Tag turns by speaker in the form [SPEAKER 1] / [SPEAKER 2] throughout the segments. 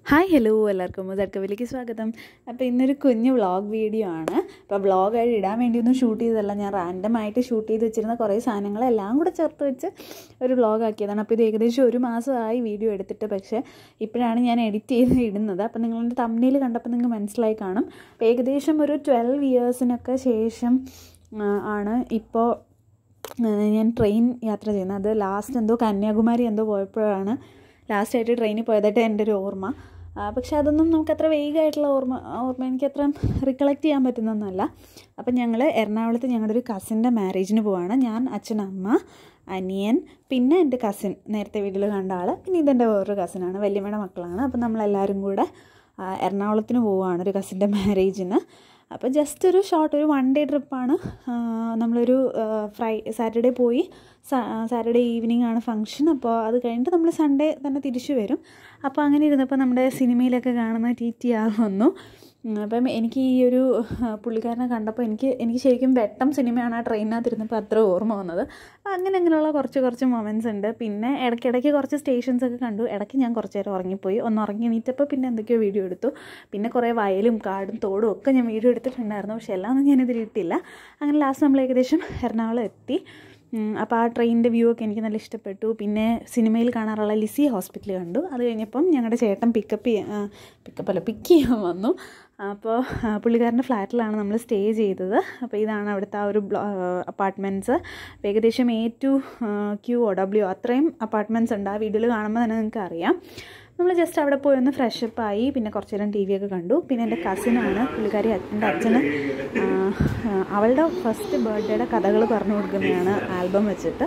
[SPEAKER 1] hi hello എല്ലാവർക്കും മുതൽക്കവിലേക്ക് സ്വാഗതം അപ്പോൾ ഇന്നൊരു കുഞ്ഞു വ്ളോഗ് വീഡിയോ ആണ് അപ്പോൾ വ്ളോഗായി ഇടാൻ വേണ്ടി ഒന്നും ഷൂട്ട് ചെയ്തതല്ല ഞാൻ റാൻഡമായിട്ട് ഷൂട്ട് ചെയ്ത് വെച്ചിരുന്ന കുറേ സാധനങ്ങളെല്ലാം കൂടെ ചേർത്ത് വെച്ച് ഒരു വ്ളോഗ് ആക്കിയതാണ് അപ്പോൾ ഇത് ഏകദേശം ഒരു മാസമായി വീഡിയോ എടുത്തിട്ട് പക്ഷേ ഇപ്പോഴാണ് ഞാൻ എഡിറ്റ് ചെയ്ത് ഇടുന്നത് അപ്പോൾ നിങ്ങളുടെ തമ്മിൽ കണ്ടപ്പോൾ നിങ്ങൾക്ക് മനസ്സിലായി കാണും അപ്പോൾ ഏകദേശം ഒരു ട്വൽവ് ഇയേഴ്സിനൊക്കെ ശേഷം ആ, ആണ് ഇപ്പോൾ ഞാൻ ട്രെയിൻ യാത്ര ചെയ്യുന്നത് അത് ലാസ്റ്റ് എന്തോ കന്യാകുമാരി എന്തോ പോയപ്പോഴാണ് ലാസ്റ്റായിട്ട് ട്രെയിനിൽ പോയതായിട്ട് എൻ്റെ ഒരു ഓർമ്മ ആ, പക്ഷെ അതൊന്നും നമുക്ക് അത്ര വേഗമായിട്ടുള്ള ഓർമ്മ ഓർമ്മ എനിക്ക് അത്ര റിക്കളക്ട് ചെയ്യാൻ പറ്റുന്നൊന്നുമല്ല അപ്പം ഞങ്ങൾ എറണാകുളത്ത് ഞങ്ങളുടെ ഒരു കസിൻ്റെ മാരേജിന് പോവാണ് ഞാൻ അച്ഛൻ അമ്മ അനിയൻ പിന്നെ എൻ്റെ കസിൻ നേരത്തെ വീട്ടിൽ കണ്ട ആൾ പിന്നെ ഇതെൻ്റെ വേറൊരു കസിനാണ് വല്യമ്മയുടെ മക്കളാണ് അപ്പം നമ്മളെല്ലാവരും കൂടെ ആ, എറണാകുളത്തിന് പോവുകയാണ് ഒരു കസിൻ്റെ മാരേജിന് അപ്പോൾ ജസ്റ്റ് ഒരു ഷോർട്ട് ഒരു വൺ ഡേ ട്രിപ്പാണ് നമ്മളൊരു ഫ്രൈ സാറ്റർഡേ പോയി സാറ്റർഡേ ഈവനിങ് ആണ് ഫംഗ്ഷൻ അപ്പോൾ അത് കഴിഞ്ഞിട്ട് നമ്മൾ സൺഡേ തന്നെ തിരിച്ചു വരും അപ്പോൾ അങ്ങനെ ഇരുന്നപ്പോൾ നമ്മുടെ സിനിമയിലൊക്കെ കാണുന്ന ടി ടി ആർ വന്നു ഉം, അപ്പം എനിക്ക് ഈ ഒരു ആ, പുള്ളിക്കാരനെ കണ്ടപ്പോൾ എനിക്ക് എനിക്ക് ശരിക്കും വെട്ടം സിനിമയാണ് ആ ട്രെയിനിനകത്ത് ഇരുന്നപ്പോൾ അത്ര ഓർമ്മ വന്നത് അപ്പം അങ്ങനെ അങ്ങനെയുള്ള കുറച്ച് കുറച്ച് മൊമെൻറ്റ്സ് ഉണ്ട് പിന്നെ ഇടയ്ക്കിടയ്ക്ക് കുറച്ച് സ്റ്റേഷൻസ് ഒക്കെ കണ്ടു ഇടയ്ക്ക് ഞാൻ കുറച്ച് നേരം ഉറങ്ങിപ്പോയി ഒന്ന് ഉറങ്ങി എണീറ്റപ്പോൾ പിന്നെ എന്തൊക്കെയോ വീഡിയോ എടുത്തു പിന്നെ കുറേ വയലും കാടും തോടും ഒക്കെ ഞാൻ വീഡിയോ എടുത്തിട്ടുണ്ടായിരുന്നു പക്ഷേ എല്ലാം ഒന്നും ഞാനിതിൽ ഇട്ടില്ല അങ്ങനെ ലാസ്റ്റ് നമ്മൾ ഏകദേശം എറണാകുളം എത്തി ഉം, അപ്പോൾ ആ ട്രെയിനിൻ്റെ വ്യൂ ഒക്കെ എനിക്ക് നല്ല ഇഷ്ടപ്പെട്ടു പിന്നെ സിനിമയിൽ കാണാറുള്ള ലിസി ഹോസ്പിറ്റൽ കണ്ടു അത് കഴിഞ്ഞപ്പം ഞങ്ങളുടെ ചേട്ടൻ പിക്കപ്പ് ചെയ്യാൻ പിക്കപ്പ് അല്ല പിക്ക് ചെയ്യാൻ വന്നു അപ്പോൾ ആ, പുള്ളിക്കാരൻ്റെ ഫ്ലാറ്റിലാണ് നമ്മൾ സ്റ്റേ ചെയ്തത് അപ്പോൾ ഇതാണ് അവിടുത്തെ ആ ഒരു അപ്പാർട്ട്മെൻറ്റ്സ് ഏകദേശം A to Q O W അത്രയും അപ്പാർട്ട്മെൻറ്റ്സ് ഉണ്ട് ആ വീഡിയോയിൽ കാണുമ്പോൾ തന്നെ നിങ്ങൾക്ക് അറിയാം നമ്മൾ ജസ്റ്റ് അവിടെ പോയി ഒന്ന് ഫ്രഷപ്പ് ആയി പിന്നെ കുറച്ച് നേരം ടി വി ഒക്കെ കണ്ടു പിന്നെ എൻ്റെ കസിനാണ് പുള്ളിക്കാരി എൻ്റെ അച്ഛന് ആ, ആ, അവളുടെ ഫസ്റ്റ് ബർത്ത്ഡേയുടെ കഥകൾ പറഞ്ഞു കൊടുക്കുന്നതാണ് ആൽബം വെച്ചിട്ട്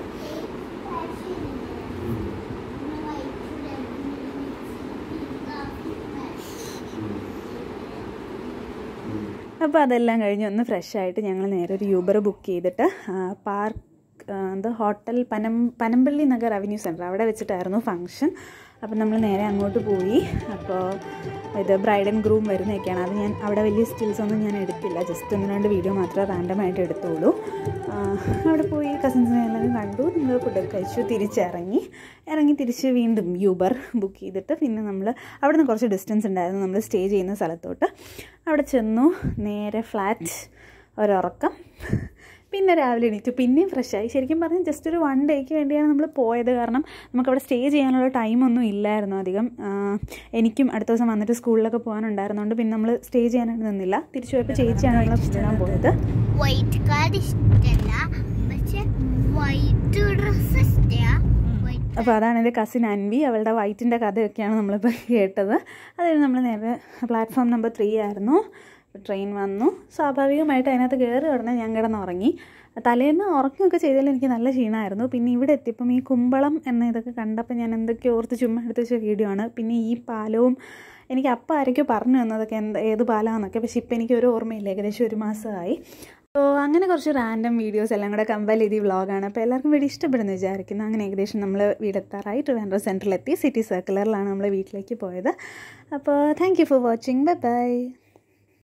[SPEAKER 1] അപ്പോൾ അതെല്ലാം കഴിഞ്ഞ് ഒന്ന് ഫ്രഷ് ആയിട്ട് ഞങ്ങൾ നേരെ ഒരു യൂബർ ബുക്ക് ചെയ്തിട്ട് പാർക്ക് എന്ത് ഹോട്ടൽ പനം പനമ്പള്ളി നഗർ അവന്യൂ സെൻറ്റർ അവിടെ വെച്ചിട്ടായിരുന്നു ഫംഗ്ഷൻ അപ്പം നമ്മൾ നേരെ അങ്ങോട്ട് പോയി അപ്പോൾ ഇത് ബ്രൈഡ് ആൻഡ് ഗ്രൂം വരുന്നതൊക്കെയാണ് അത് ഞാൻ അവിടെ വലിയ സ്റ്റിൽസ് ഒന്നും ഞാൻ എടുത്തില്ല ജസ്റ്റ് ഒന്ന് രണ്ട് വീഡിയോ മാത്രമേ റാൻഡമായിട്ട് എടുത്തുള്ളൂ ആ, അവിടെ പോയി കസിൻസിനെ എല്ലാവരും കണ്ടു നമ്മൾ ഫുഡൊക്കെ കഴിച്ചു തിരിച്ചിറങ്ങി ഇറങ്ങി തിരിച്ച് വീണ്ടും യൂബർ ബുക്ക് ചെയ്തിട്ട് പിന്നെ നമ്മൾ അവിടെ നിന്ന് കുറച്ച് ഡിസ്റ്റൻസ് ഉണ്ടായിരുന്നു നമ്മൾ സ്റ്റേ ചെയ്യുന്ന സ്ഥലത്തോട്ട് അവിടെ ചെന്നു നേരെ ഫ്ലാറ്റ് ഒരുറക്കം പിന്നെ രാവിലെ എണീറ്റു പിന്നെയും ഫ്രഷായി ശരിക്കും പറഞ്ഞാൽ ജസ്റ്റ് ഒരു വൺ ഡേക്ക് വേണ്ടിയാണ് നമ്മൾ പോയത് കാരണം നമുക്കവിടെ സ്റ്റേ ചെയ്യാനുള്ള ടൈമൊന്നും ഇല്ലായിരുന്നു അധികം ആ, എനിക്കും അടുത്ത ദിവസം വന്നിട്ട് സ്കൂളിലൊക്കെ പോകാനുണ്ടായിരുന്നതുകൊണ്ട് പിന്നെ നമ്മൾ സ്റ്റേ ചെയ്യാനായിട്ട് നിന്നില്ല തിരിച്ചു പോയപ്പോൾ ചേച്ചിയാണ് നമ്മളെ വിടാൻ പോയത്
[SPEAKER 2] വൈറ്റ് കാർ ഇഷ്ടല്ല പക്ഷെ വൈറ്റ് ഡ്രസ് ഇഷ്ട വൈറ്റ്
[SPEAKER 1] അപ്പോൾ അതാണ് എൻ്റെ കസിൻ അൻവി അവളുടെ വൈറ്റിൻ്റെ കഥയൊക്കെയാണ് നമ്മളിപ്പോൾ കേട്ടത് അതായത് നമ്മൾ നേരെ പ്ലാറ്റ്ഫോം നമ്പർ ത്രീ ആയിരുന്നു ട്രെയിൻ വന്നു സ്വാഭാവികമായിട്ട് അതിനകത്ത് കയറി ഉടനെ ഞാൻ കിടന്ന് ഉറങ്ങി തലേന്ന് ഉറങ്ങുകയൊക്കെ ചെയ്താലും എനിക്ക് നല്ല ക്ഷീണമായിരുന്നു പിന്നെ ഇവിടെ എത്തിയപ്പം ഈ കുമ്പളം എന്ന ഇതൊക്കെ കണ്ടപ്പോൾ ഞാൻ എന്തൊക്കെയോ ഓർത്ത് ചുമ്മാ എടുത്ത് വെച്ച വീഡിയോ ആണ് പിന്നെ ഈ പാലവും എനിക്ക് അപ്പം ആരൊക്കെയോ പറഞ്ഞു തന്നതൊക്കെ എന്ത് ഏത് പാലമാണെന്നൊക്കെ പക്ഷേ ഇപ്പം എനിക്ക് ഒരു ഓർമ്മയില്ല ഏകദേശം ഒരു മാസമായി അപ്പോൾ അങ്ങനെ കുറച്ച് റാൻഡം വീഡിയോസ് എല്ലാം കൂടെ കമ്പൽ ചെയ്ത് വ്ളോഗാണ് അപ്പോൾ എല്ലാവർക്കും വീഡിയോ ഇഷ്ടപ്പെടുന്നു വിചാരിക്കുന്നു അങ്ങനെ ഏകദേശം നമ്മൾ വീടെത്താറായി ട്രിവാൻഡ്രം സെൻറ്ററിലെത്തി സിറ്റി സർക്കുലറിലാണ് നമ്മൾ വീട്ടിലേക്ക് പോയത് അപ്പോൾ thank you for watching bye by